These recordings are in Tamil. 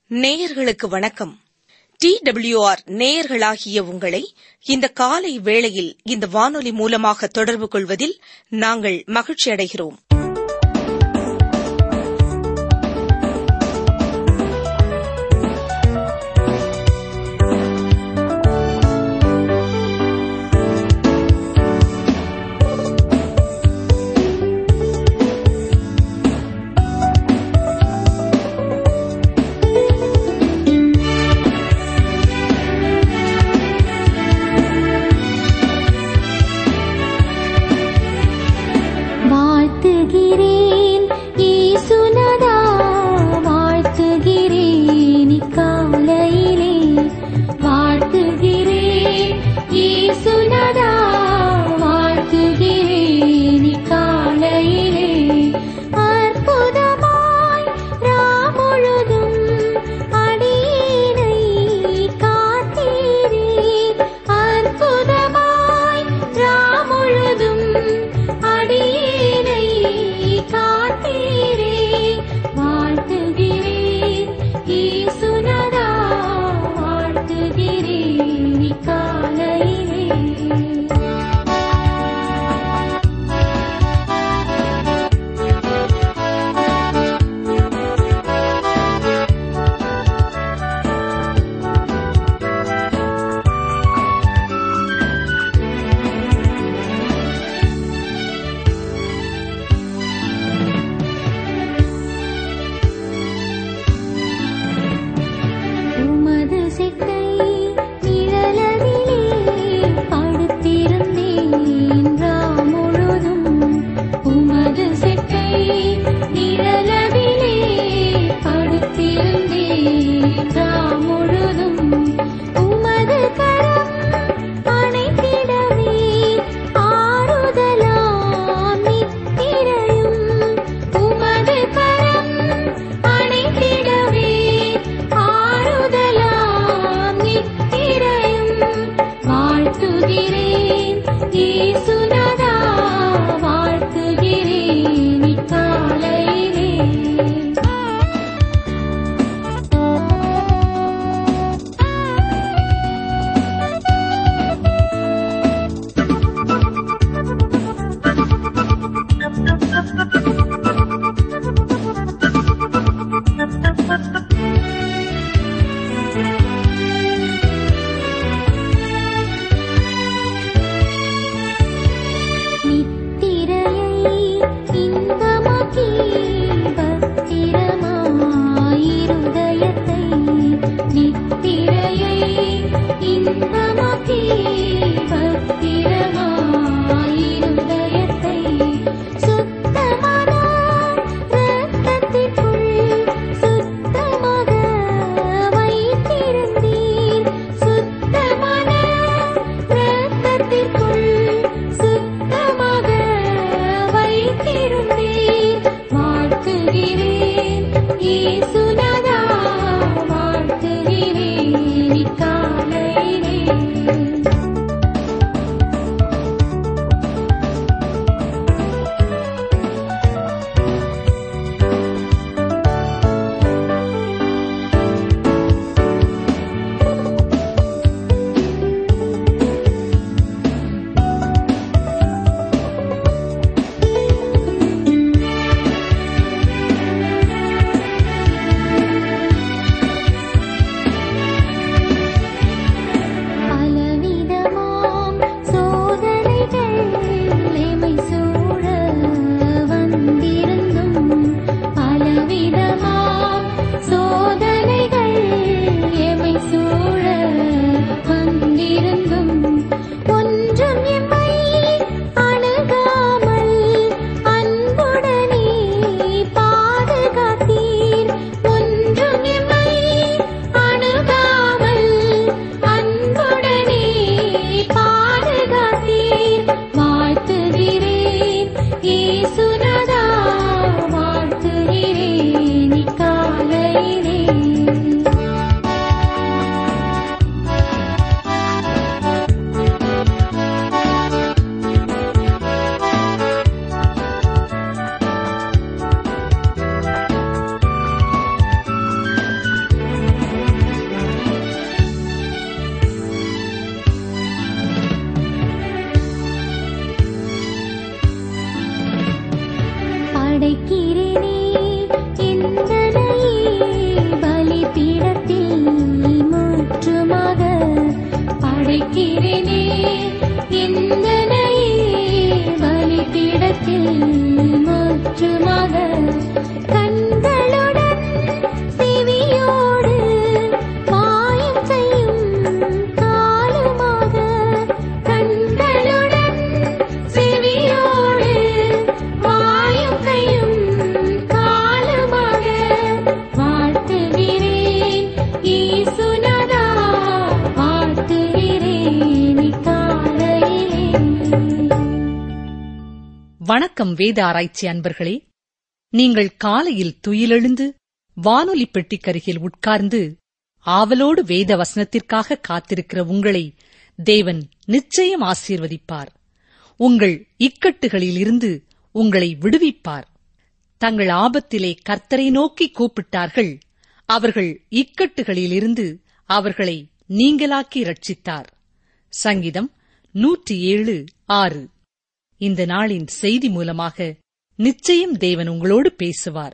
நேயர்களுக்கு வணக்கம் டி டபிள்யூஆர் நேயர்களாகிய உங்களை இந்த காலை வேளையில் இந்த வானொலி மூலமாக தொடர்பு கொள்வதில் நாங்கள் மகிழ்ச்சி அடைகிறோம் வாழ்த்துகிறேன் இயேசுநாதா வாழ்த்துகிறேன் இக்காலையிலே வாழ்த்துகிறேன் இயேசுநாதா வாழ்த்துகிறேன் இக்காலையிலே அற்புதமாய் ராமுழுதும் அடியேனை காத்தீரே அற்புதமாய் ராமுழுதும் அடியேனை காத்தீரே வாழ்த்துகிறேன் இயேசுநாதா வாழ்த்துகிறேன் இக்காலையிலே உமது செட்டை நிழலதிலே படுத்திருந்தேன் ராம் முழுதும் உமது செட்டை நிழலதிலே படுத்திருந்தேன் ராம் முழுதும் உமது கரம் அணைத்திடவே ஆறுதலாம் நித்திரையும் உமது கரம் அணைத்திடவே ஆறுதலாம் வணக்கம் வேத ஆராய்ச்சி அன்பர்களே நீங்கள் காலையில் துயிலெழுந்து வானொலி பெட்டிக்கருகில் உட்கார்ந்து ஆவலோடு வேத வசனத்திற்காக காத்திருக்கிற உங்களை தேவன் நிச்சயம் ஆசீர்வதிப்பார் உங்கள் இக்கட்டுகளில் இருந்து உங்களை விடுவிப்பார் தங்கள் ஆபத்திலே கர்த்தரை நோக்கி கூப்பிட்டார்கள் அவர்கள் இக்கட்டுகளிலிருந்து அவர்களை நீங்களாக்கி ரட்சித்தார் சங்கீதம் நூற்றி ஏழு ஆறு இந்த நாளின் செய்தி மூலமாக நிச்சயம் தேவன் உங்களோடு பேசுவார்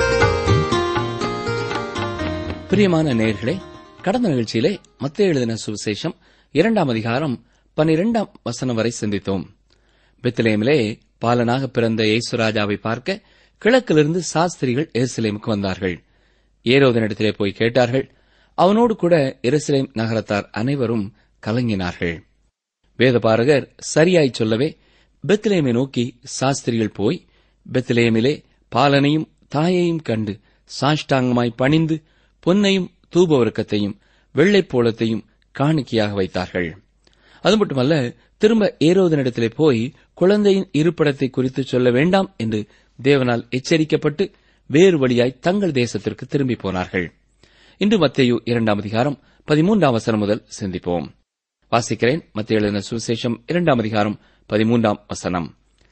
பிரியமான நேயர்களே கடந்த நிகழ்ச்சியிலே மத்திய எழுதின சுவிசேஷம் இரண்டாம் அதிகாரம் பனிரெண்டாம் வசனம் வரை சிந்தித்தோம் பெத்லேமிலே பாலனாக பிறந்த இயேசுராஜாவை பார்க்க கிழக்கிலிருந்து சாஸ்திரிகள் எருசலேமுக்கு வந்தார்கள் ஏரோதனிடத்திலே போய் கேட்டார்கள் அவனோடு கூட எருசலேம் நகரத்தார் அனைவரும் கலங்கினார்கள் வேதபாரகர் சரியாய் சொல்லவே பெத்லேமை நோக்கி சாஸ்திரிகள் போய் பெத்லேமிலே பாலனையும் தாயையும் கண்டு சாஷ்டாங்கமாய் பணிந்து பொன்னையும் தூபவர்க்கத்தையும் வெள்ளைப்போளத்தையும் காணிக்கையாக வைத்தார்கள் அது மட்டுமல்ல திரும்ப ஏரோதனிடத்திலே போய் குழந்தையின் இருப்பிடத்தை குறித்து சொல்ல வேண்டாம் என்று தேவனால் எச்சரிக்கப்பட்டு வேறு வழியாய் தங்கள் தேசத்திற்கு திரும்பி போனார்கள் இன்று மத்தேயு இரண்டாம் அதிகாரம் பதிமூன்றாம் வசனம் முதல் சிந்திப்போம் வாசிக்கிறேன் மத்திய எழுதின சுவிசேஷம் இரண்டாம் அதிகாரம் பதிமூன்றாம் வசனம்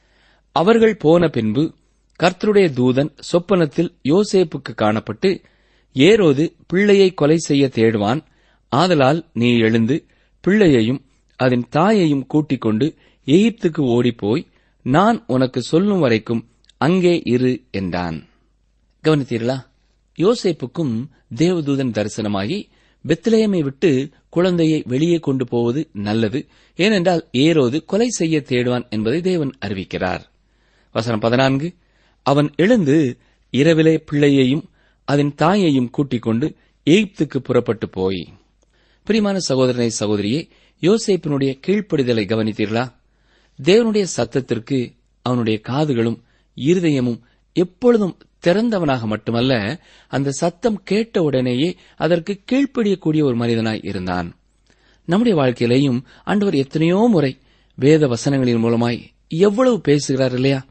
அவர்கள் போன பின்பு கர்த்தருடைய தூதன் சொப்பனத்தில் யோசேப்புக்கு காணப்பட்டு ஏரோது பிள்ளையை கொலை செய்ய தேடுவான் ஆதலால் நீ எழுந்து பிள்ளையையும் அதன் தாயையும் கூட்டிக் கொண்டு எகிப்துக்கு ஓடிப்போய் நான் உனக்கு சொல்லும் வரைக்கும் அங்கே இரு என்றான் கவனித்தீர்களா யோசேப்புக்கும் தேவதூதன் தரிசனமாகி பெத்லேயமை விட்டு குழந்தையை வெளியே கொண்டு போவது நல்லது ஏனென்றால் ஏரோது கொலை செய்ய தேடுவான் என்பதை தேவன் அறிவிக்கிறார் வசனம் பதினான்கு அவன் எழுந்து இரவிலே பிள்ளையையும் அதன் தாயையும் கூட்டிக் கொண்டு எகிப்துக்கு புறப்பட்டு போய் பிரிமான சகோதரனை சகோதரியே யோசேப்பினுடைய கீழ்ப்படிதலை கவனித்தீர்களா தேவனுடைய சத்தத்திற்கு அவனுடைய காதுகளும் இருதயமும் எப்பொழுதும் திறந்தவனாக மட்டுமல்ல அந்த சத்தம் கேட்ட உடனேயே அதற்கு கீழ்ப்படியக்கூடிய ஒரு மனிதனாய் இருந்தான் நம்முடைய வாழ்க்கையிலேயும் ஆண்டவர் எத்தனையோ முறை வேத வசனங்களின் மூலமாய் எவ்வளவு பேசுகிறார் இல்லையா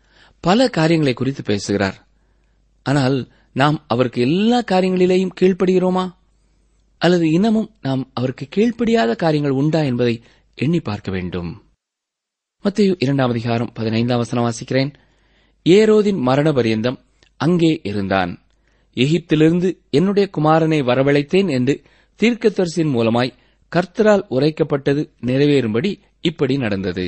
பல காரியங்களை குறித்து பேசுகிறார் ஆனால் நாம் அவருக்கு எல்லா காரியங்களிலேயும் கீழ்ப்படுகிறோமா அல்லது இன்னமும் நாம் அவருக்கு கீழ்ப்படியாத காரியங்கள் உண்டா என்பதை எண்ணி பார்க்க வேண்டும் மத்திய இரண்டாம் அதிகாரம் பதினைந்தாம் வசனம் வாசிக்கிறேன் ஏரோதின் மரண பரியந்தம் அங்கே இருந்தான் எகிப்திலிருந்து என்னுடைய குமாரனை வரவழைத்தேன் என்று தீர்க்கதரிசியின் மூலமாய் கர்த்தரால் உரைக்கப்பட்டது நிறைவேறும்படி இப்படி நடந்தது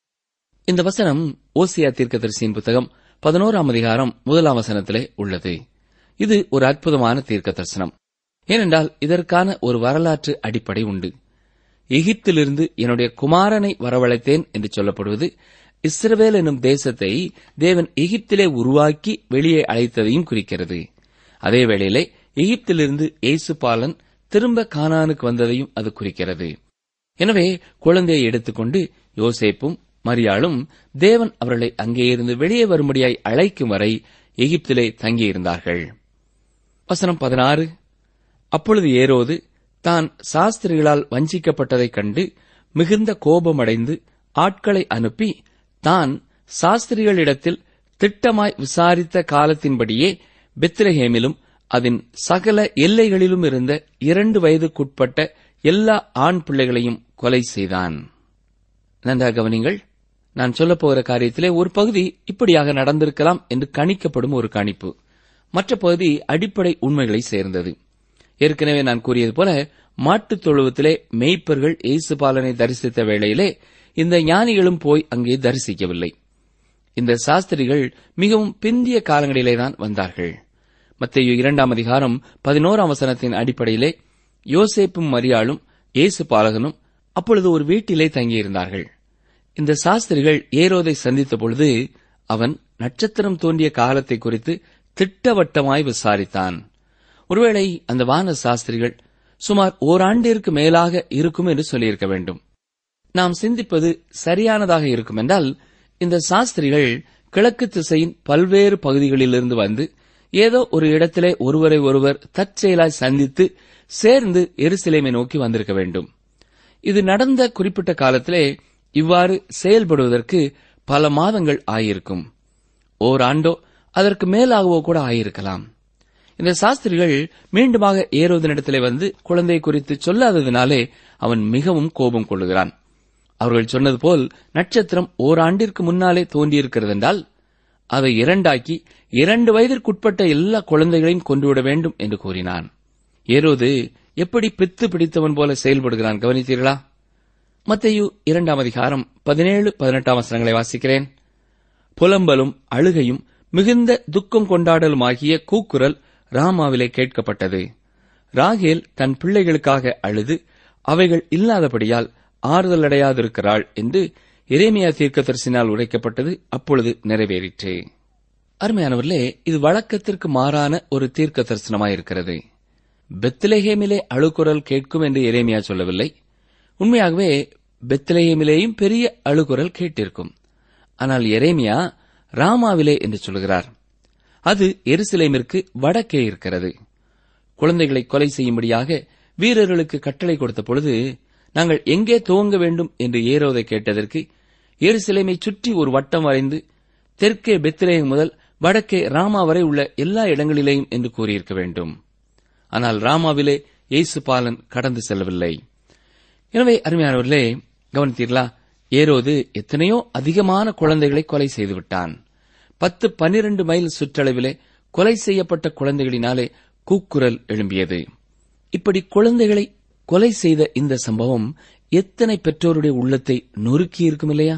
இந்த வசனம் ஓசியா தீர்க்கதரிசியின் புத்தகம் பதினோராம் அதிகாரம் முதலாம் வசனத்திலே உள்ளது இது ஒரு அற்புதமான தீர்க்க தரிசனம் ஏனென்றால் இதற்கான ஒரு வரலாற்று அடிப்படை உண்டு எகிப்திலிருந்து என்னுடைய குமாரனை வரவழைத்தேன் என்று சொல்லப்படுவது இஸ்ரவேல் என்னும் தேசத்தை தேவன் எகிப்திலே உருவாக்கி வெளியே அழைத்ததையும் குறிக்கிறது அதே வேளையிலே எகிப்திலிருந்து இயேசுபாலன் திரும்ப கானானுக்கு வந்ததையும் அது குறிக்கிறது எனவே குழந்தையை எடுத்துக்கொண்டு யோசேப்பும் மரியாளும் தேவன் அவர்களை அங்கே இருந்து வெளியே வரும்படியாய் அழைக்கும் வரை எகிப்திலே தங்கியிருந்தார்கள் வசனம் பதினாறு அப்பொழுது ஏரோது தான் சாஸ்திரிகளால் வஞ்சிக்கப்பட்டதைக் கண்டு மிகுந்த கோபமடைந்து ஆட்களை அனுப்பி தான் சாஸ்திரிகளிடத்தில் திட்டமாய் விசாரித்த காலத்தின்படியே பெத்லஹேமிலும் அதன் சகல எல்லைகளிலும் இருந்த இரண்டு வயதுக்குட்பட்ட எல்லா ஆண் பிள்ளைகளையும் கொலை செய்தான் நன்றாக கவனிங்கள் நான் சொல்லப் போகிற காரியத்திலே ஒரு பகுதி இப்படியாக நடந்திருக்கலாம் என்று கணிக்கப்படும் ஒரு கணிப்பு மற்ற பகுதி அடிப்படை உண்மைகளை சேர்ந்தது ஏற்கனவே நான் கூறியது போல மாட்டுத் தொழுவத்திலே மேய்ப்பர்கள் இயேசுபாலனை தரிசித்த வேளையிலே இந்த ஞானிகளும் போய் அங்கே தரிசிக்கவில்லை இந்த சாஸ்திரிகள் மிகவும் பிந்திய காலங்களிலேதான் வந்தார்கள் மத்தேயு இரண்டாம் அதிகாரம் பதினோராம் வசனத்தின் அடிப்படையிலே யோசேப்பும் மரியாளும் இயேசு பாலகனும் அப்பொழுது ஒரு வீட்டிலே தங்கியிருந்தார்கள் இந்த சாஸ்திரிகள் ஏரோதை சந்தித்த பொழுது அவன் நட்சத்திரம் தோன்றிய காலத்தை குறித்து திட்டவட்டமாய் விசாரித்தான் ஒருவேளை அந்த வான சாஸ்திரிகள் சுமார் ஓராண்டிற்கு மேலாக இருக்கும் என்று சொல்லியிருக்க வேண்டும் நாம் சிந்திப்பது சரியானதாக இருக்கும் என்றால் இந்த சாஸ்திரிகள் கிழக்கு திசையின் பல்வேறு பகுதிகளிலிருந்து வந்து ஏதோ ஒரு இடத்திலே ஒருவரை ஒருவர் தற்செயலாய் சந்தித்து சேர்ந்து எருசலேமை நோக்கி வந்திருக்க வேண்டும் இது நடந்த குறிப்பிட்ட காலத்திலே இவ்வாறு செயல்படுவதற்கு பல மாதங்கள் ஆயிருக்கும் ஓராண்டோ அதற்கு மேலாகவோ கூட ஆயிருக்கலாம் இந்த சாஸ்திரிகள் மீண்டுமாக ஏரோதனிடத்திலே வந்து குழந்தை குறித்து சொல்லாததினாலே அவன் மிகவும் கோபம் கொள்ளுகிறான் அவர்கள் சொன்னது போல் நட்சத்திரம் ஓராண்டிற்கு முன்னாலே தோன்றியிருக்கிறது என்றால் அதை இரண்டாக்கி இரண்டு வயதிற்குட்பட்ட எல்லா குழந்தைகளையும் கொண்டுவிட வேண்டும் என்று கூறினான் ஏரோது எப்படி பித்து பிடித்தவன் போல செயல்படுகிறான் கவனித்தீர்களா மத்தேயு இரண்டாம் அதிகாரம் பதினேழு பதினெட்டாம் வசனங்களை வாசிக்கிறேன் புலம்பலும் அழுகையும் மிகுந்த துக்கம் கொண்டாடலுமாகிய கூக்குரல் ராமாவிலே கேட்கப்பட்டது ராகேல் தன் பிள்ளைகளுக்காக அழுது அவைகள் இல்லாதபடியால் ஆறுதலடையாதிருக்கிறாள் என்று எரேமியா தீர்க்கதரிசினால் உரைக்கப்பட்டது அப்பொழுது நிறைவேறிற்று அருமையானவர்களே இது வழக்கத்திற்கு மாறான ஒரு தீர்க்க தரிசனமாயிருக்கிறது பெத்லஹேமிலே அழுகுரல் கேட்கும் என்று எரேமியா சொல்லவில்லை உண்மையாகவே பெத்லஹேமிலேயும் பெரிய அழுகுரல் கேட்டிருக்கும் ஆனால் எரேமியா ராமாவிலே என்று சொல்கிறார் அது எருசலேமிற்கு வடக்கே இருக்கிறது குழந்தைகளை கொலை செய்யும்படியாக வீரர்களுக்கு கட்டளை கொடுத்த பொழுது நாங்கள் எங்கே துவங்க வேண்டும் என்று ஏரோதை கேட்டதற்கு எருசலேமை சுற்றி ஒரு வட்டம் வரைந்து தெற்கே பெத்லேயம் முதல் வடக்கே ராமா வரை உள்ள எல்லா இடங்களிலேயும் என்று கூறியிருக்க வேண்டும் ஆனால் ராமாவிலே இயேசு பாலன் கடந்து செல்லவில்லை எனவே அருமையானவர்களே கவனித்தீர்களா ஏரோது எத்தனையோ அதிகமான குழந்தைகளை கொலை செய்துவிட்டான் பத்து பன்னிரண்டு மைல் சுற்றளவிலே கொலை செய்யப்பட்ட குழந்தைகளினாலே கூக்குரல் எழும்பியது இப்படி குழந்தைகளை கொலை செய்த இந்த சம்பவம் எத்தனை பெற்றோருடைய உள்ளத்தை நொறுக்கி இருக்கும் இல்லையா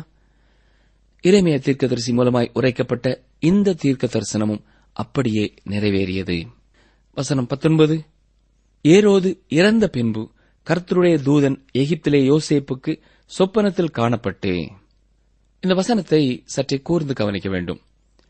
இறைமைய தீர்க்கதரிசி மூலமாய் உரைக்கப்பட்ட இந்த தீர்க்க தரிசனமும் அப்படியே நிறைவேறியது வசனம் பத்தொன்பது ஏரோது இறந்த பின்பு கர்த்தருடைய தூதன் எகிப்திலே யோசேப்புக்கு சொப்பனத்தில் காணப்பட்டு இந்த வசனத்தை சற்றே கூர்ந்து கவனிக்க வேண்டும்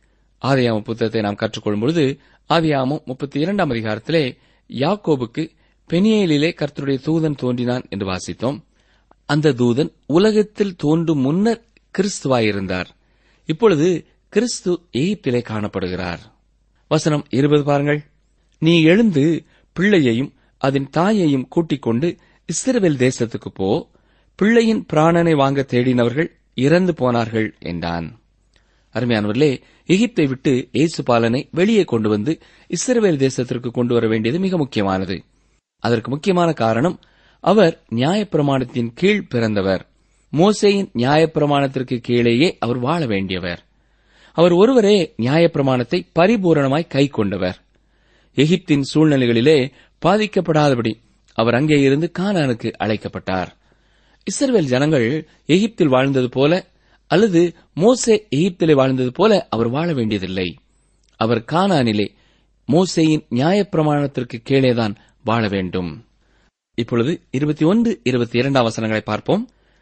ஆதியாம புத்தகத்தை நாம் கற்றுக்கொள்ளும் பொழுது ஆதியாமம் முப்பத்தி இரண்டாம் அதிகாரத்திலே யாக்கோபுக்கு பெனியேலிலே கர்த்தருடைய தூதன் தோன்றினான் என்று வாசித்தோம் அந்த தூதன் உலகத்தில் தோன்றும் முன்னர் கிறிஸ்துவாயிருந்தார் இப்பொழுது கிறிஸ்து எகிப்திலே காணப்படுகிறார் வசனம் இருபது பாருங்கள் நீ எழுந்து பிள்ளையையும் அதன் தாயையும் கூட்டிக் கொண்டு இஸ்ரவேல் தேசத்துக்கு போ பிள்ளையின் பிராணனை வாங்க தேடினவர்கள் இறந்து போனார்கள் என்றான் அருமையானவர்களே எகிப்தை விட்டு இயேசு பாலனை வெளியே கொண்டு வந்து இஸ்ரவேல் தேசத்திற்கு கொண்டு வர வேண்டியது மிக முக்கியமானது அதற்கு முக்கியமான காரணம் அவர் நியாயப்பிரமாணத்தின் கீழ் பிறந்தவர் மோசேயின் நியாயப்பிரமாணத்திற்கு கீழேயே அவர் வாழ வேண்டியவர் அவர் ஒருவரே நியாயப்பிரமாணத்தை பரிபூரணமாய் கை கொண்டவர் எகிப்தின் சூழ்நிலைகளிலே பாதிக்கப்படாதபடி அவர் அங்கே இருந்து கானானுக்கு அழைக்கப்பட்டார் இஸ்ரவேல் ஜனங்கள் எகிப்தில் வாழ்ந்தது போல அல்லது மோசே எகிப்திலே வாழ்ந்தது போல அவர் வாழ வேண்டியதில்லை அவர் கானானிலே மோசேயின் நியாயப்பிரமாணத்திற்கு கீழேதான் வாழ வேண்டும் இப்பொழுது இருபத்தி ஒன்று இருபத்தி இரண்டாம் வசனங்களை பார்ப்போம்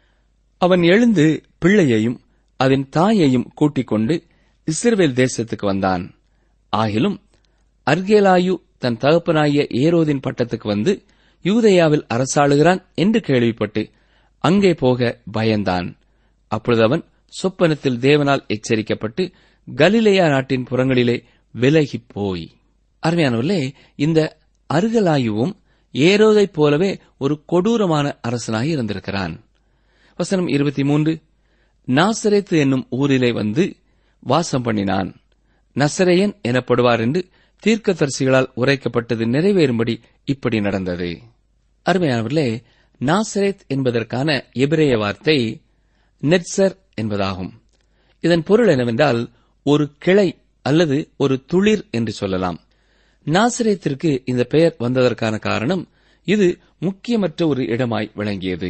அவன் எழுந்து பிள்ளையையும் அதன் தாயையும் கூட்டிக் கொண்டு இஸ்ரவேல் தேசத்துக்கு வந்தான் ஆகிலும் அர்கேலாயு தன் தகப்பனாகிய ஏரோதின் பட்டத்துக்கு வந்து யூதேயாவில் அரசாளுகிறான் என்று கேள்விப்பட்டு அங்கே போக பயந்தான் அப்பொழுது அவன் சொப்பனத்தில் தேவனால் எச்சரிக்கப்பட்டு கலிலேயா நாட்டின் புறங்களிலே விலகிப் போய் அருமையானவர்களே இந்த அருகலாயுவும் ஏரோதைப் போலவே ஒரு கொடூரமான அரசனாய் இருந்திருக்கிறான் வசனம் இருபத்தி மூன்று நாசரேத்து என்னும் ஊரிலே வந்து வாசம் பண்ணினான் நசரேயன் எனப்படுவார் என்று தீர்க்கதரிசிகளால் உரைக்கப்பட்டது நிறைவேறும்படி இப்படி நடந்தது அருமையானவர்களே நாசரேத் என்பதற்கான எபிரேய வார்த்தை நெட்சர் என்பதாகும் இதன் பொருள் என்னவென்றால் ஒரு கிளை அல்லது ஒரு துளிர் என்று சொல்லலாம் நாசரேத்திற்கு இந்த பெயர் வந்ததற்கான காரணம் இது முக்கியமற்ற ஒரு இடமாய் விளங்கியது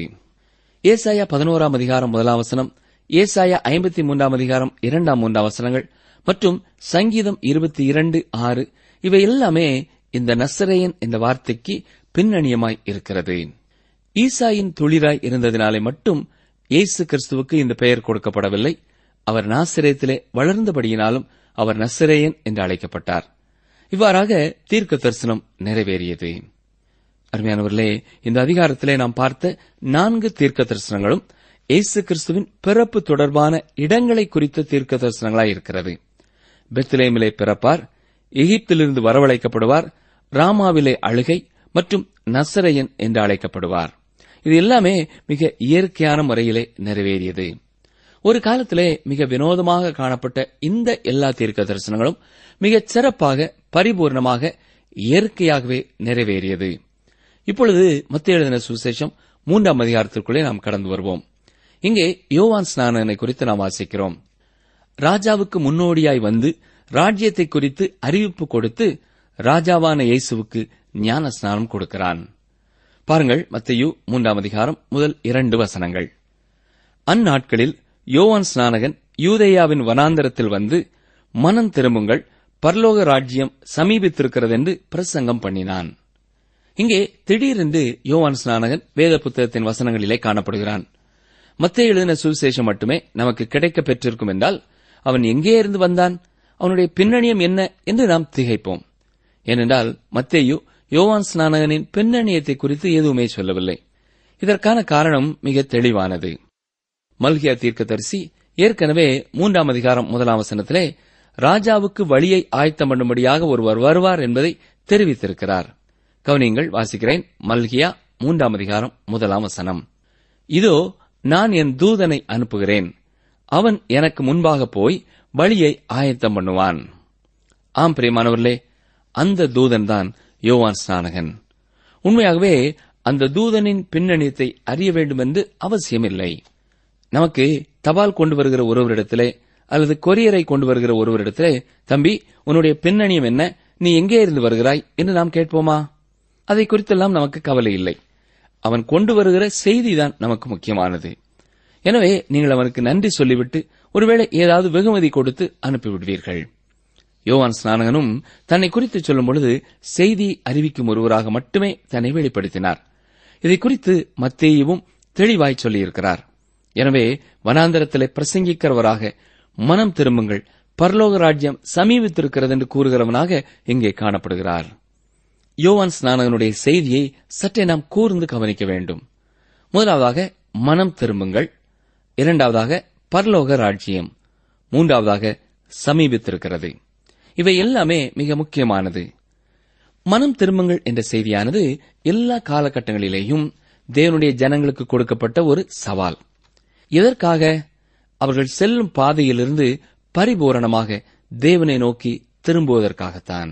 ஏசாயா பதினோராம் அதிகாரம் முதலாம் வசனம் ஏசாயா ஐம்பத்தி மூன்றாம் அதிகாரம் இரண்டாம் மூன்றாம் வசனங்கள் மற்றும் சங்கீதம் இருபத்தி இரண்டு ஆறு இவை எல்லாமே இந்த நசரேயன் என்ற வார்த்தைக்கு பின்னணியமாய் இருக்கிறது ஈசாயின் துளிராய் இருந்ததினாலே மட்டும் இயேசு கிறிஸ்துவுக்கு இந்த பெயர் கொடுக்கப்படவில்லை அவர் நாசிரேத்திலே வளர்ந்தபடியினாலும் அவர் நசரேயன் என்று அழைக்கப்பட்டார் இவ்வாறாக தீர்க்க தரிசனம் நிறைவேறியது அருமையானவர்களே இந்த அதிகாரத்திலே நாம் பார்த்த நான்கு தீர்க்க தரிசனங்களும் இயேசு கிறிஸ்துவின் பிறப்பு தொடர்பான இடங்களை குறித்த தீர்க்க தரிசனங்களாய் இருக்கிறது பெத்லேமிலே பிறப்பார் எகிப்திலிருந்து வரவழைக்கப்படுவார் ராமாவிலே அழுகை மற்றும் நசரையன் என்று அழைக்கப்படுவார் இது எல்லாமே மிக இயற்கையான முறையிலே நிறைவேறியது ஒரு காலத்திலே மிக வினோதமாக காணப்பட்ட இந்த எல்லா தீர்க்க தரிசனங்களும் மிகச் சிறப்பாக பரிபூர்ணமாக இயற்கையாகவே நிறைவேறியது இப்பொழுது மத்திய எழுதின சுவிசேஷம் மூன்றாம் அதிகாரத்திற்குள்ளே நாம் கடந்து வருவோம் இங்கே யோவான் ஸ்நானனை குறித்து நாம் வாசிக்கிறோம் ராஜாவுக்கு முன்னோடியாய் வந்து ராஜ்யத்தை குறித்து அறிவிப்பு கொடுத்து ராஜாவான இயேசுவுக்கு ஞான ஸ்நானம் கொடுக்கிறான் பாருங்கள் மத்தையு மூன்றாம் அதிகாரம் முதல் இரண்டு வசனங்கள் அந்நாட்களில் யோவான் ஸ்நானகன் யூதேயாவின் வனாந்தரத்தில் வந்து மனம் திரும்புங்கள் பரலோக ராஜ்யம் சமீபித்திருக்கிறதென்று பிரசங்கம் பண்ணினான் இங்கே திடீரென்று யோவான் ஸ்நானகன் வேத புத்தகத்தின் வசனங்களிலே காணப்படுகிறான் மத்திய எழுதின சுவிசேஷம் மட்டுமே நமக்கு கிடைக்கப் பெற்றிருக்கும் என்றால் அவன் எங்கே இருந்து வந்தான் அவனுடைய பின்னணியம் என்ன என்று நாம் திகைப்போம் ஏனென்றால் மத்தேயு யோவான் ஸ்நானகனின் பின்னணியத்தை குறித்து எதுவுமே சொல்லவில்லை இதற்கான காரணம் மிக தெளிவானது மல்கியா தீர்க்கதரிசி ஏற்கனவே மூன்றாம் அதிகாரம் முதலாம் வசனத்திலே ராஜாவுக்கு வழியை ஆயத்தம் பண்ணும்படியாக ஒருவர் வருவார் என்பதை தெரிவித்திருக்கிறார் கவனியங்கள் வாசிக்கிறேன் மல்கியா மூன்றாம் அதிகாரம் முதலாம் வசனம் இதோ நான் என் தூதனை அனுப்புகிறேன் அவன் எனக்கு முன்பாக போய் வழியை ஆயத்தம் பண்ணுவான் ஆம் பிரியமானவர்களே அந்த தூதன் தான் யோவான் ஸ்நானகன் உண்மையாகவே அந்த தூதனின் பின்னணியத்தை அறிய வேண்டும் என்று அவசியமில்லை நமக்கு தபால் கொண்டு வருகிற ஒருவரிடத்திலே அல்லது கொரியரை கொண்டு வருகிற ஒருவரிடத்திலே தம்பி உன்னுடைய பின்னணியம் என்ன நீ எங்கே இருந்து வருகிறாய் என்று நாம் கேட்போமா அதை குறித்தெல்லாம் நமக்கு கவலை இல்லை அவன் கொண்டு வருகிற செய்திதான் நமக்கு முக்கியமானது எனவே நீங்கள் அவனுக்கு நன்றி சொல்லிவிட்டு ஒருவேளை ஏதாவது வெகுமதி கொடுத்து அனுப்பிவிடுவீர்கள் யோவான் ஸ்நானகனும் தன்னை குறித்து சொல்லும் பொழுது செய்தி அறிவிக்கும் ஒருவராக மட்டுமே தன்னை வெளிப்படுத்தினார் இதை குறித்து மத்தேயுவும் தெளிவாய் சொல்லியிருக்கிறார் எனவே வனாந்தரத்திலே பிரசங்கிக்கிறவராக மனம் திரும்புங்கள் பரலோக ராஜ்யம் சமீபித்திருக்கிறது என்று கூறுகிறவனாக இங்கே காணப்படுகிறார் யோவான் ஸ்நானகனுடைய செய்தியை சற்றே நாம் கூர்ந்து கவனிக்க வேண்டும் முதலாவதாக மனம் திரும்புங்கள் இரண்டாவதாக பரலோக ராஜ்யம் மூன்றாவதாக சமீபித்திருக்கிறது இவை எல்லாமே மிக முக்கியமானது மனம் திரும்புங்கள் என்ற செய்தியானது எல்லா காலகட்டங்களிலேயும் தேவனுடைய ஜனங்களுக்கு கொடுக்கப்பட்ட ஒரு சவால் எதற்காக அவர்கள் செல்லும் பாதையிலிருந்து பரிபூரணமாக தேவனை நோக்கி திரும்புவதற்காகத்தான்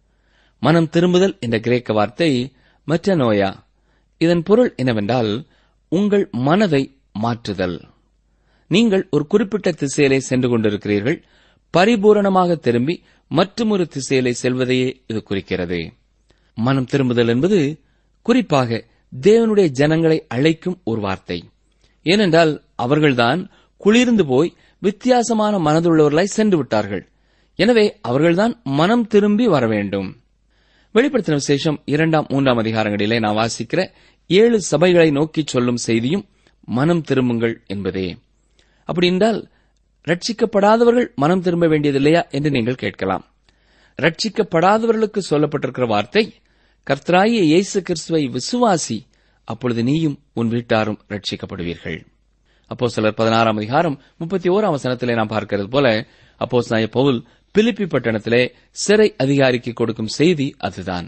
மனம் திரும்புதல் என்ற கிரேக்க வார்த்தை மெட்டனோயா இதன் பொருள் என்னவென்றால் உங்கள் மனதை மாற்றுதல் நீங்கள் ஒரு குறிப்பிட்ட திசையிலே சென்று கொண்டிருக்கிறீர்கள் பரிபூரணமாக திரும்பி மற்றொரு திசையிலே செல்வதையே இது குறிக்கிறது மனம் திரும்புதல் என்பது குறிப்பாக தேவனுடைய ஜனங்களை அழைக்கும் ஒரு வார்த்தை ஏனென்றால் அவர்கள்தான் குளிர்ந்து போய் வித்தியாசமான மனதுள்ளவர்களாய் சென்று விட்டார்கள் எனவே அவர்கள்தான் மனம் திரும்பி வர வேண்டும் வெளிப்படுத்தின விசேஷம் இரண்டாம் மூன்றாம் அதிகாரங்களிலே நான் வாசிக்கிற ஏழு சபைகளை நோக்கி சொல்லும் செய்தியும் மனம் திரும்புங்கள் என்பதே அப்படி என்றால் ரட்சிக்கப்படாதவர்கள் மனம் திரும்ப வேண்டியதில்லையா என்று நீங்கள் கேட்கலாம் ரட்சிக்கப்படாதவர்களுக்கு சொல்லப்பட்டிருக்கிற வார்த்தை கர்த்தராகிய இயேசு கிறிஸ்துவை விசுவாசி அப்பொழுது நீயும் உன் வீட்டாரும் ரட்சிக்கப்படுவீர்கள் அப்போ சிலர் பதினாறாம் அதிகாரம் முப்பத்தி ஓராம் வசனத்திலே நாம் பார்க்கிறது போல அப்போ பவுல் பிலிப்பி பட்டணத்திலே சிறை அதிகாரிக்கு கொடுக்கும் செய்தி அதுதான்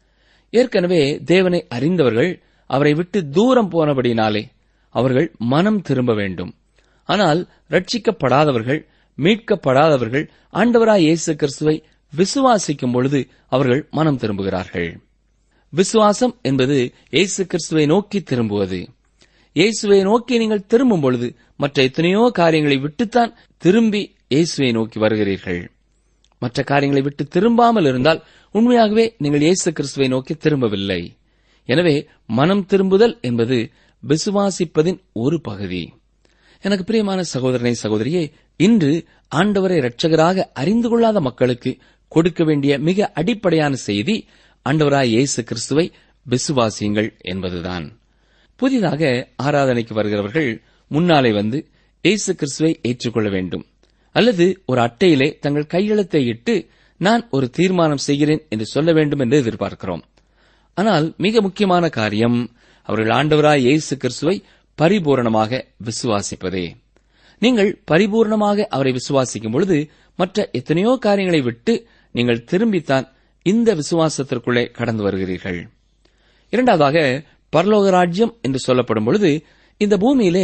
ஏற்கனவே தேவனை அறிந்தவர்கள் அவரை விட்டு தூரம் போனபடினாலே அவர்கள் மனம் திரும்ப வேண்டும் ஆனால் ரட்சிக்கப்படாதவர்கள் மீட்கப்படாதவர்கள் ஆண்டவராய் இயேசு கிறிஸ்துவை விசுவாசிக்கும் பொழுது அவர்கள் மனம் திரும்புகிறார்கள் விசுவாசம் என்பது இயேசு கிறிஸ்துவை நோக்கி திரும்புவது இயேசுவை நோக்கி நீங்கள் திரும்பும் பொழுது மற்ற எத்தனையோ காரியங்களை விட்டுத்தான் திரும்பி இயேசுவை நோக்கி வருகிறீர்கள் மற்ற காரியங்களை விட்டு திரும்பாமல் இருந்தால் உண்மையாகவே நீங்கள் இயேசு கிறிஸ்துவை நோக்கி திரும்பவில்லை எனவே மனம் திரும்புதல் என்பது விசுவாசிப்பதின் ஒரு பகுதி எனக்கு பிரியமான சகோதரனை சகோதரியே இன்று ஆண்டவரை இரட்சகராக அறிந்து கொள்ளாத மக்களுக்கு கொடுக்க வேண்டிய மிக அடிப்படையான செய்தி ஆண்டவராய் இயேசு கிறிஸ்துவை விசுவாசியுங்கள் என்பதுதான் புதிதாக ஆராதனைக்கு வருகிறவர்கள் முன்னாலே வந்து இயேசு கிறிஸ்துவை ஏற்றுக்கொள்ள வேண்டும் அல்லது ஒரு அட்டையிலே தங்கள் கையெழுத்தை இட்டு நான் ஒரு தீர்மானம் செய்கிறேன் என்று சொல்ல வேண்டும் என்று எதிர்பார்க்கிறோம் ஆனால் மிக முக்கியமான காரியம் அவர்கள் ஆண்டவராய் இயேசு கிறிஸ்துவை பரிபூரணமாக விசுவாசிப்பதே நீங்கள் பரிபூர்ணமாக அவரை விசுவாசிக்கும் பொழுது மற்ற எத்தனையோ காரியங்களை விட்டு நீங்கள் திரும்பித்தான் இந்த விசுவாசத்திற்குள்ளே கடந்து வருகிறீர்கள் இரண்டாவதாக பரலோக ராஜ்யம் என்று சொல்லப்படும் பொழுது இந்த பூமியிலே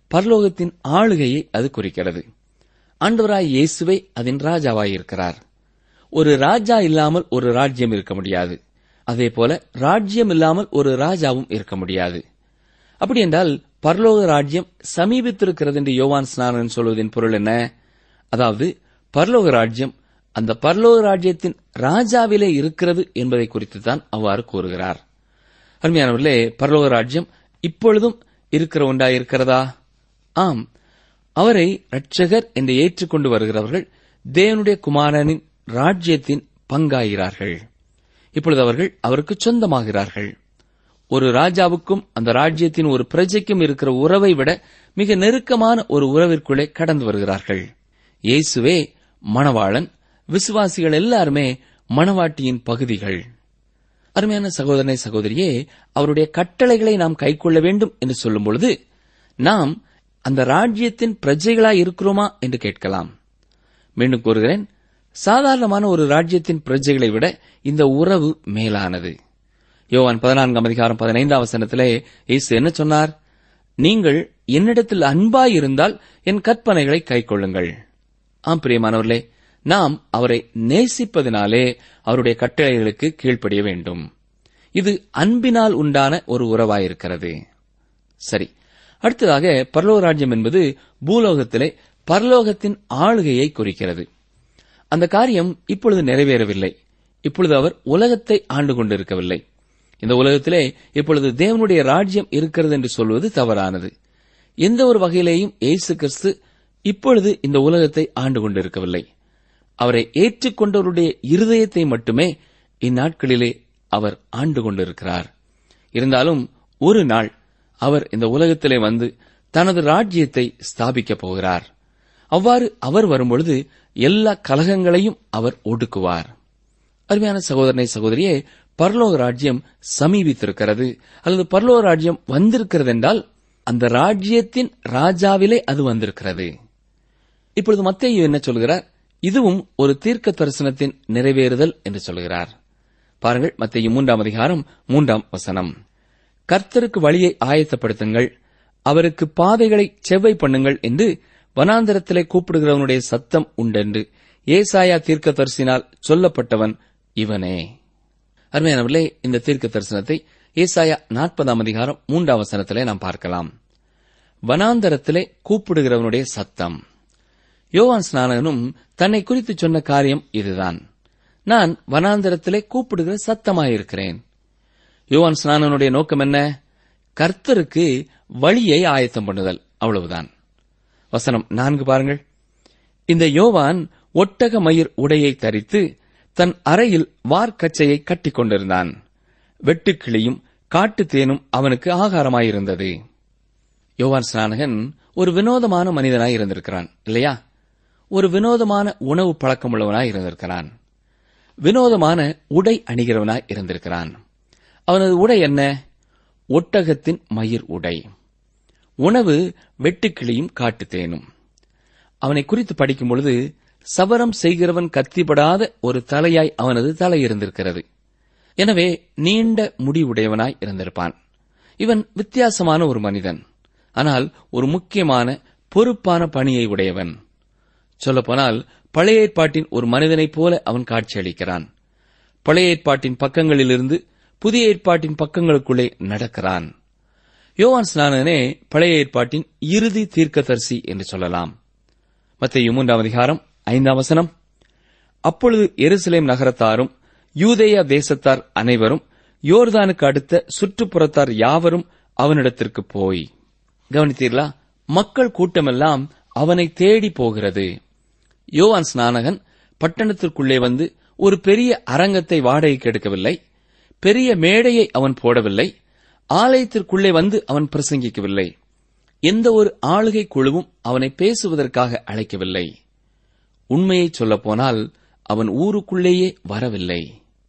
பரலோகத்தின் ஆளுகையை அது குறிக்கிறது ஆண்டவராய் இயேசுவே அதன் ராஜாவாயிருக்கிறார் ஒரு ராஜா இல்லாமல் ஒரு ராஜ்யம் இருக்க முடியாது அதே போல ராஜ்யம் இல்லாமல் ஒரு ராஜாவும் இருக்க முடியாது அப்படி என்றால் பரலோக ராஜ்யம் சமீபித்திருக்கிறது என்று யோவான் ஸ்நானன் சொல்வதின் பொருள் என்ன அதாவது பரலோக ராஜ்யம் அந்த பரலோக ராஜ்யத்தின் ராஜாவிலே இருக்கிறது என்பதை குறித்து தான் அவ்வாறு கூறுகிறார் அருமையானவர்களே பரலோக ராஜ்யம் இப்பொழுதும் இருக்கிற ஒன்றா இருக்கிறதா ஆம் அவரை இரட்சகர் என்று ஏற்றுக்கொண்டு வருகிறவர்கள் தேவனுடைய குமாரனின் ராஜ்யத்தின் பங்காகிறார்கள் இப்பொழுது அவர்கள் அவருக்கு சொந்தமாகிறார்கள் ஒரு ராஜாவுக்கும் அந்த ராஜ்யத்தின் ஒரு பிரஜைக்கும் இருக்கிற உறவை விட மிக நெருக்கமான ஒரு உறவிற்குள்ளே கடந்து வருகிறார்கள் இயேசுவே மணவாளன் விசுவாசிகள் எல்லாருமே மணவாட்டியின் பகுதிகள் அருமையான சகோதரனை சகோதரியே அவருடைய கட்டளைகளை நாம் கைக்கொள்ள வேண்டும் என்று சொல்லும் பொழுது நாம் அந்த ராஜ்யத்தின் பிரஜைகளாய் இருக்கிறோமா என்று கேட்கலாம் மீண்டும் கூறுகிறேன் சாதாரணமான ஒரு ராஜ்யத்தின் பிரஜைகளை விட இந்த உறவு மேலானது யோவான் பதினான்காம் அதிகாரம் பதினைந்தாம் வசனத்திலே இயேசு என்ன சொன்னார் நீங்கள் என்னிடத்தில் அன்பாய் இருந்தால் என் கற்பனைகளை கைக்கொள்ளுங்கள் ஆம் பிரியமானவர்களே நாம் அவரை நேசிப்பதினாலே அவருடைய கட்டளைகளுக்கு கீழ்ப்படிய வேண்டும் இது அன்பினால் உண்டான ஒரு உறவாயிருக்கிறது சரி அடுத்ததாக பரலோக ராஜ்யம் என்பது பூலோகத்திலே பரலோகத்தின் ஆளுகையை குறிக்கிறது அந்த காரியம் இப்பொழுது நிறைவேறவில்லை இப்பொழுது அவர் உலகத்தை ஆண்டு கொண்டிருக்கவில்லை இந்த உலகத்திலே இப்பொழுது தேவனுடைய ராஜ்யம் இருக்கிறது என்று சொல்வது தவறானது எந்த ஒரு வகையிலேயும் இயேசு கிறிஸ்து இப்பொழுது இந்த உலகத்தை ஆண்டு கொண்டிருக்கவில்லை அவரை ஏற்றுக்கொண்டவருடைய இருதயத்தை மட்டுமே இந்நாட்களிலே அவர் ஆண்டு கொண்டிருக்கிறார் இருந்தாலும் ஒரு நாள் அவர் இந்த உலகத்திலே வந்து தனது ராஜ்யத்தை ஸ்தாபிக்கப் போகிறார் அவ்வாறு அவர் வரும்பொழுது எல்லா கலகங்களையும் அவர் ஒடுக்குவார் அருமையான சகோதரனை சகோதரியே பரலோக ராஜ்யம் சமீபித்திருக்கிறது அல்லது பரலோக ராஜ்யம் வந்திருக்கிறது என்றால் அந்த ராஜ்யத்தின் ராஜாவிலே அது வந்திருக்கிறது இப்பொழுது மத்தேயு என்ன சொல்கிறார் இதுவும் ஒரு தீர்க்க தரிசனத்தின் நிறைவேறுதல் என்று சொல்கிறார் பாருங்கள் மத்தேயு மூன்றாம் அதிகாரம் மூன்றாம் வசனம் கர்த்தருக்கு வழியை ஆயத்தப்படுத்துங்கள் அவருக்கு பாதைகளை செவ்வை பண்ணுங்கள் என்று வனாந்தரத்திலே கூப்பிடுகிறவனுடைய சத்தம் உண்டென்று ஏசாயா தீர்க்க தரிசினால் சொல்லப்பட்டவன் இவனே அருமையானவர்களே இந்த தீர்க்க தரிசனத்தை ஏசாயா நாற்பதாம் அதிகாரம் மூன்றாம் வசனத்திலே நாம் பார்க்கலாம் வனாந்தரத்திலே கூப்பிடுகிறவனுடைய சத்தம் யோவான் ஸ்நானகனும் தன்னை குறித்து சொன்ன காரியம் இதுதான் நான் வனாந்தரத்திலே கூப்பிடுகிற சத்தமாயிருக்கிறேன் யோவான் ஸ்நானனுடைய நோக்கம் என்ன கர்த்தருக்கு வழியை ஆயத்தம் பண்ணுதல் அவ்வளவுதான் வசனம் நான்கு பாருங்கள் இந்த யோவான் ஒட்டக மயிர் உடையை தரித்து தன் அறையில் வார்க்கச்சையை கட்டிக் கொண்டிருந்தான் வெட்டுக்கிளியும் காட்டுத் தேனும் அவனுக்கு ஆகாரமாயிருந்தது யோவான் ஸ்நானகன் ஒரு வினோதமான மனிதனாய் இருந்திருக்கிறான் இல்லையா ஒரு வினோதமான உணவு பழக்கமுள்ளவனாய் இருந்திருக்கிறான் வினோதமான உடை அணிகிறவனாய் இருந்திருக்கிறான் அவனது உடை என்ன ஒட்டகத்தின் மயிர் உடை உணவு வெட்டுக்கிளியும் காட்டுத்தேனும் அவனை குறித்து படிக்கும் பொழுது சபரம் செய்கிறவன் கத்திப்படாத ஒரு தலையாய் அவனது தலை இருந்திருக்கிறது எனவே நீண்ட முடிவுடையவனாய் இருந்திருப்பான் இவன் வித்தியாசமான ஒரு மனிதன் ஆனால் ஒரு முக்கியமான பொறுப்பான பணியை உடையவன் சொல்லப்போனால் பழைய ஏற்பாட்டின் ஒரு மனிதனைப் போல அவன் காட்சியளிக்கிறான் பழைய ஏற்பாட்டின் பக்கங்களிலிருந்து புதிய ஏற்பாட்டின் பக்கங்களுக்குள்ளே நடக்கிறான் யோவான் ஸ்நானனே பழைய ஏற்பாட்டின் இறுதி தீர்க்கதரிசி என்று சொல்லலாம் மத்திய மூன்றாம் அதிகாரம் ஐந்தாம் வசனம் அப்பொழுது எருசலேம் நகரத்தாரும் யூதேயா தேசத்தார் அனைவரும் யோர்தானுக்கு அடுத்த சுற்றுப்புறத்தார் யாவரும் அவனிடத்திற்கு போய் கவனித்தீர்களா மக்கள் கூட்டமெல்லாம் அவனை தேடி போகிறது யோவான் ஸ்நானகன் பட்டணத்திற்குள்ளே வந்து ஒரு பெரிய அரங்கத்தை வாடகைக்கு எடுக்கவில்லை பெரிய மேடையை அவன் போடவில்லை ஆலயத்திற்குள்ளே வந்து அவன் பிரசங்கிக்கவில்லை எந்த ஒரு ஆளுகை குழுவும் அவனை பேசுவதற்காக அழைக்கவில்லை உண்மையை சொல்லப்போனால் அவன் ஊருக்குள்ளேயே வரவில்லை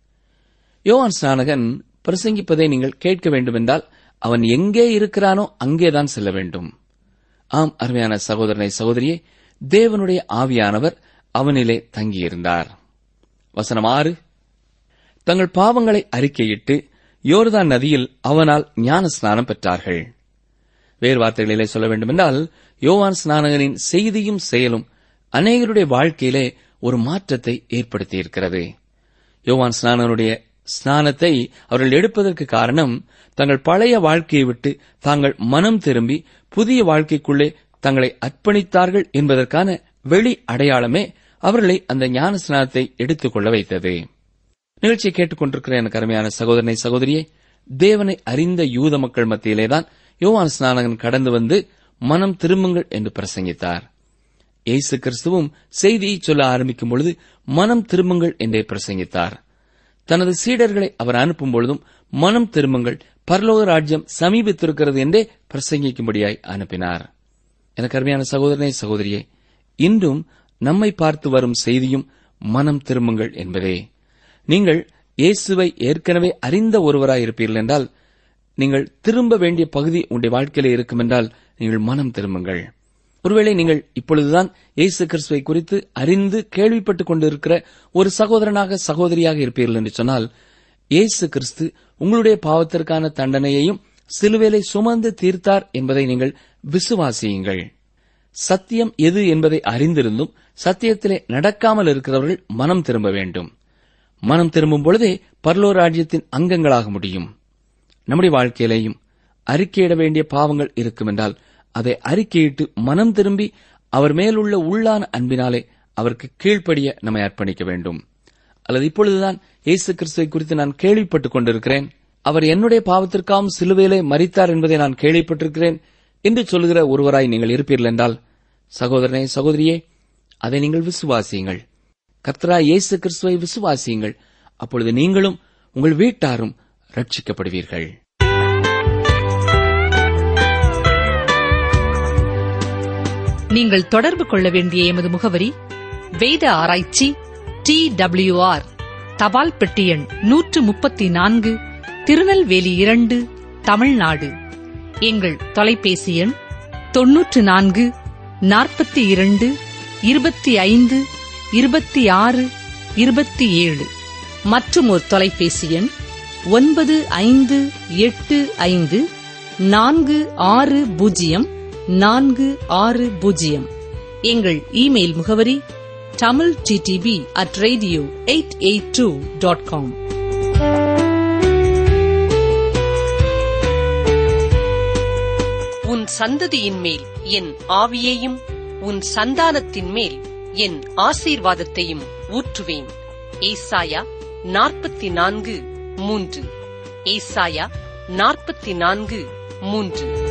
யோவான் ஸ்நானகன் பிரசங்கிப்பதை நீங்கள் கேட்க வேண்டுமென்றால் அவன் எங்கே இருக்கிறானோ அங்கேதான் செல்ல வேண்டும் ஆம் அருமையான சகோதரனை சகோதரியே தேவனுடைய ஆவியானவர் அவனிலே தங்கியிருந்தார் வசனம் ஆறு தங்கள் பாவங்களை அறிக்கையிட்டு யோர்தான் நதியில் அவனால் ஞான ஸ்நானம் பெற்றார்கள் வேறு வார்த்தைகளிலே சொல்ல வேண்டுமென்றால் யோவான் ஸ்நானகனின் செய்தியும் செயலும் அநேகருடைய வாழ்க்கையிலே ஒரு மாற்றத்தை ஏற்படுத்தியிருக்கிறது யோவான் ஸ்நானனுடைய ஸ்நானத்தை அவர்கள் எடுப்பதற்கு காரணம் தங்கள் பழைய வாழ்க்கையை விட்டு தாங்கள் மனம் திரும்பி புதிய வாழ்க்கைக்குள்ளே தங்களை அர்ப்பணித்தார்கள் என்பதற்கான வெளி அடையாளமே அவர்களை அந்த ஞான ஸ்நானத்தை எடுத்துக்கொள்ள வைத்தது நிகழ்ச்சியை கேட்டுக்கொண்டிருக்கிற எனக்கு அருமையான சகோதரனை சகோதரியே தேவனை அறிந்த யூத மக்கள் மத்தியிலேதான் யோவான் ஸ்நானகன் கடந்து வந்து மனம் திரும்புங்கள் என்று பிரசங்கித்தார் இயேசு கிறிஸ்துவும் செய்தியை சொல்ல ஆரம்பிக்கும் பொழுது மனம் திரும்புங்கள் என்றே பிரசங்கித்தார் தனது சீடர்களை அவர் அனுப்பும் பொழுதும் மனம் திரும்புங்கள் பரலோக ராஜ்யம் சமீபித்திருக்கிறது என்றே பிரசங்கிக்கும்படியாய் அனுப்பினார் எனக்கு அருமையான சகோதரனே சகோதரியே இன்றும் நம்மை பார்த்து வரும் செய்தியும் மனம் திரும்புங்கள் என்பதே நீங்கள் இயேசுவை ஏற்கனவே அறிந்த ஒருவராய் இருப்பீர்கள் என்றால் நீங்கள் திரும்ப வேண்டிய பகுதி உங்களுடைய வாழ்க்கையில இருக்கும் என்றால் நீங்கள் மனம் திரும்புங்கள் ஒருவேளை நீங்கள் இப்பொழுதுதான் இயேசு கிறிஸ்துவை குறித்து அறிந்து கேள்விப்பட்டுக் கொண்டிருக்கிற ஒரு சகோதரனாக சகோதரியாக இருப்பீர்கள் என்று சொன்னால் இயேசு கிறிஸ்து உங்களுடைய பாவத்திற்கான தண்டனையையும் சிலுவேலை சுமந்து தீர்த்தார் என்பதை நீங்கள் விசுவாசியுங்கள் சத்தியம் எது என்பதை அறிந்திருந்தும் சத்தியத்திலே நடக்காமல் இருக்கிறவர்கள் மனம் திரும்ப வேண்டும் மனம் திரும்பும் பொழுதே பரலோ ராஜ்யத்தின் அங்கங்களாக முடியும் நம்முடைய வாழ்க்கையிலேயும் அறிக்கையிட வேண்டிய பாவங்கள் இருக்கும் என்றால் அதை அறிக்கையிட்டு மனம் திரும்பி அவர் மேலுள்ள உள்ளான அன்பினாலே அவருக்கு கீழ்ப்படிய நம்மை அர்ப்பணிக்க வேண்டும் அல்லது இப்பொழுதுதான் இயேசு கிறிஸ்துவை குறித்து நான் கேள்விப்பட்டுக் கொண்டிருக்கிறேன் அவர் என்னுடைய பாவத்திற்காகவும் சிலுவையிலே மரித்தார் என்பதை நான் கேள்விப்பட்டிருக்கிறேன் என்று சொல்லுகிற ஒருவராய் நீங்கள் இருப்பீர்கள் என்றால் சகோதரனே சகோதரியே அதை நீங்கள் விசுவாசியுங்கள் கர்த்தரா இயேசு கிறிஸ்துவை விசுவாசியுங்கள் அப்பொழுது நீங்களும் உங்கள் வீட்டாரும் ரட்சிக்கப்படுவீர்கள் நீங்கள் தொடர்பு கொள்ள வேண்டிய எமது முகவரி வேத ஆராய்ச்சி டி ஆர் தபால் பெட்டி எண் நூற்று முப்பத்தி நான்கு திருநெல்வேலி இரண்டு தமிழ்நாடு எங்கள் தொலைபேசி எண் தொன்னூற்று நான்கு நாற்பத்தி இரண்டு இருபத்தி ஐந்து இருபத்தி ஆறு இருபத்தி ஏழு மற்றும் ஒரு தொலைபேசி எண் ஒன்பது ஐந்து எட்டு ஐந்து நான்கு ஆறு பூஜ்ஜியம் நான்கு ஆறு பூஜ்ஜியம் எங்கள் இமெயில் முகவரி Tamil DTP at radio eight eight two dot com உன் சந்ததியின் மேல் என் ஆவியையும் உன் சந்தானத்தின் மேல் என் ஆசீர்வாதத்தையும் ஊற்றுவேன் ஏசாயா நாற்பத்தி நான்கு மூன்று ஏசாயா நாற்பத்தி நான்கு மூன்று